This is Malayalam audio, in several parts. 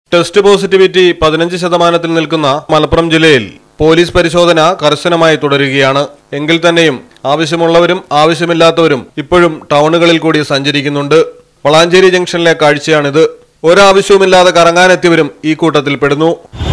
ടെസ്റ്റ് പോസിറ്റിവിറ്റി പതിനഞ്ച് ശതമാനത്തിൽ നിൽക്കുന്ന മലപ്പുറം ജില്ലയിൽ പോലീസ് പരിശോധന കർശനമായി തുടരുകയാണ് എങ്കിൽ തന്നെയും ആവശ്യമുള്ളവരും ആവശ്യമില്ലാത്തവരും ഇപ്പോഴും ടൗണുകളിൽ കൂടി സഞ്ചരിക്കുന്നുണ്ട് വളാഞ്ചേരി ജംഗ്ഷനിലെ കാഴ്ചയാണിത് ഒരാവശ്യവുമില്ലാതെ കറങ്ങാനെത്തിയവരും ഈ കൂട്ടത്തിൽ പെടുന്നു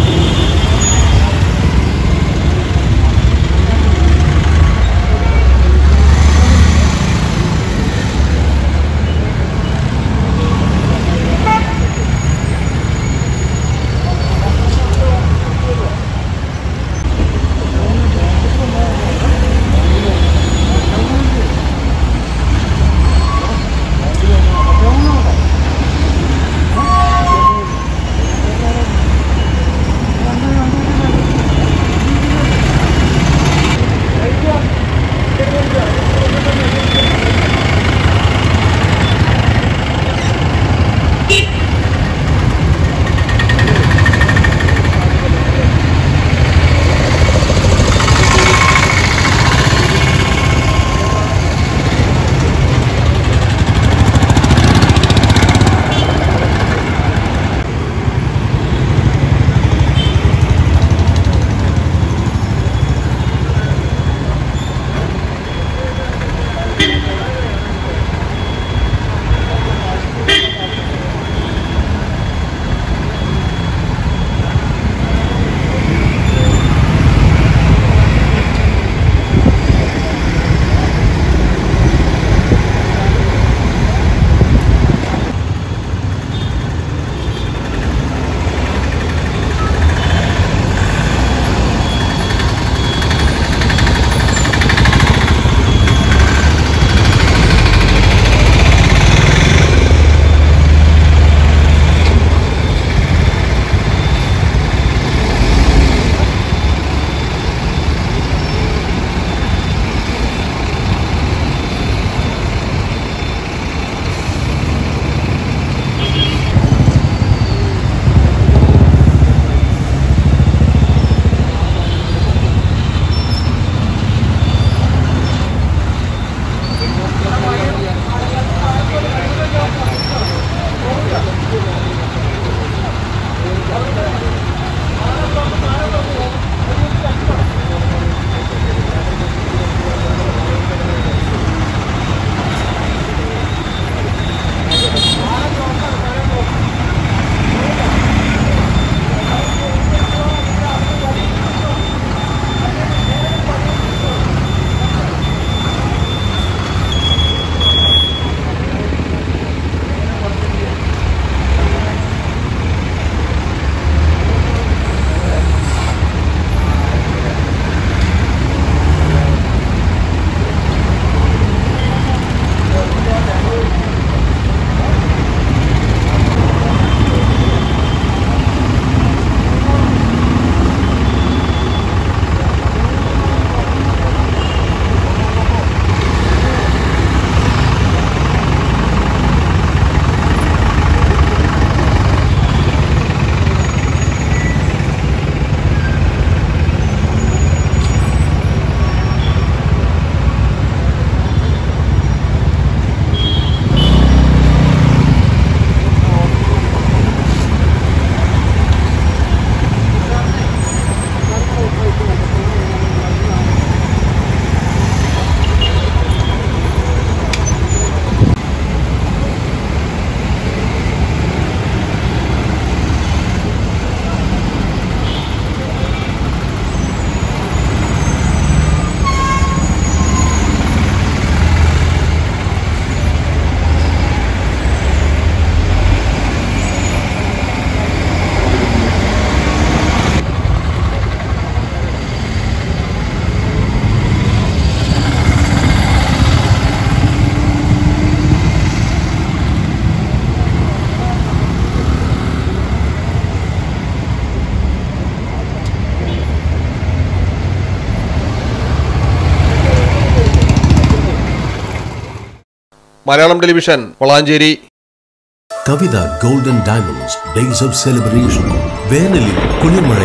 Malayalam television Valanchery Kavitha golden diamonds days of celebration വേനലിൽ കുളിർമഴയായി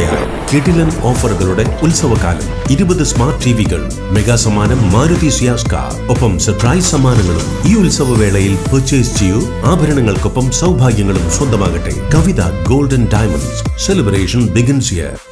കിടിലൻ ഓഫറുകളുടെ ഉത്സവകാലം ഇരുപത് സ്മാർട്ട് ടിവികൾ മെഗാ സമ്മാനം മാരുതി സിയാസ് കാർ ഒപ്പം സർപ്രൈസ് സമ്മാനങ്ങളും ഈ ഉത്സവവേളയിൽ പർച്ചേസ് ചെയ്യൂ ആഭരണങ്ങൾക്കൊപ്പം സൗഭാഗ്യങ്ങളും സ്വന്തമാകട്ടെ Kavitha golden diamonds celebration begins here